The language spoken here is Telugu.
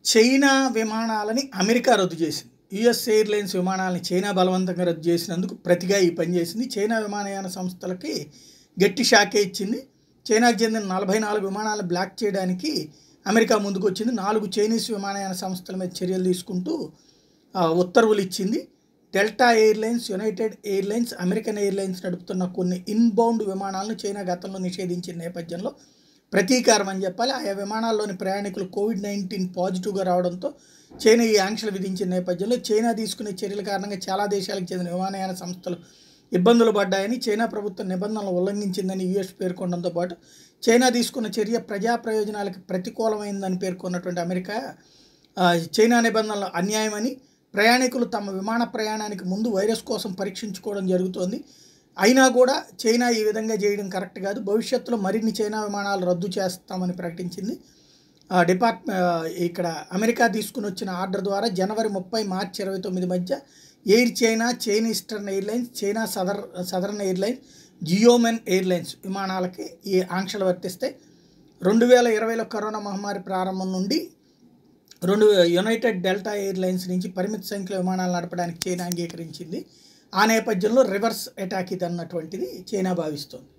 చైనా విమానాలని అమెరికా రద్దు చేసింది యుఎస్ ఎయిర్లైన్స్ విమానాలని చైనా బలవంతంగా రద్దు చేసినందుకు ప్రతిగా ఈ పని చేసింది చైనా విమానయాన సంస్థలకి గట్టి షాకే ఇచ్చింది చైనాకు చెందిన నలభై నాలుగు విమానాలను బ్లాక్ చేయడానికి అమెరికా ముందుకు వచ్చింది నాలుగు చైనీస్ విమానయాన సంస్థల మీద చర్యలు తీసుకుంటూ ఆ, ఉత్తర్వులు ఇచ్చింది Delta Airlines United Airlines American Airlines నడుపుతున్న కొన్ని ఇన్బౌండ్ విమానాలను చైనా గతంలో నిషేధించిన నేపథ్యంలో ప్రతీకారం అని చెప్పాలి ఆయా విమానాల్లోని ప్రయాణికులు కోవిడ్ నైన్టీన్ పాజిటివ్గా రావడంతో చైనా ఈ ఆంక్షలు విధించిన నేపథ్యంలో చైనా తీసుకునే చర్యల కారణంగా చాలా దేశాలకు చెందిన విమానయాన సంస్థలు ఇబ్బందులు పడ్డాయని చైనా ప్రభుత్వం నిబంధనలు ఉల్లంఘించిందని యుఎస్ పేర్కొనడంతో పాటు చైనా తీసుకున్న చర్య ప్రజా ప్రయోజనాలకు ప్రతికూలమైందని పేర్కొన్నటువంటి అమెరికా ఆ, చైనా నిబంధనలు అన్యాయమని ప్రయాణికులు తమ విమాన ప్రయాణానికి ముందు వైరస్ కోసం పరీక్షించుకోవడం జరుగుతోంది అయినా కూడా చైనా ఈ విధంగా చేయడం కరెక్ట్ కాదు భవిష్యత్తులో మరిన్ని చైనా విమానాలు రద్దు చేస్తామని ప్రకటించింది ఆ, డిపార్ట్ ఆ, ఇక్కడ అమెరికా తీసుకుని వచ్చిన ఆర్డర్ ద్వారా జనవరి ముప్పై మార్చి ఇరవై తొమ్మిది మధ్య Air China China Eastern Airlines China సదర్ సదర్న్ ఎయిర్లైన్స్ జియోమెన్ ఎయిర్లైన్స్ విమానాలకి ఈ ఆంక్షలు వర్తిస్తాయి రెండు వేల ఇరవైలో కరోనా మహమ్మారి ప్రారంభం నుండి రెండు యునైటెడ్ డెల్టా ఎయిర్లైన్స్ నుంచి పరిమిత సంఖ్యలో విమానాలు నడపడానికి చైనా అంగీకరించింది ఆ నేపథ్యంలో రివర్స్ అటాక్ ఇది అన్నటువంటిది చైనా భావిస్తోంది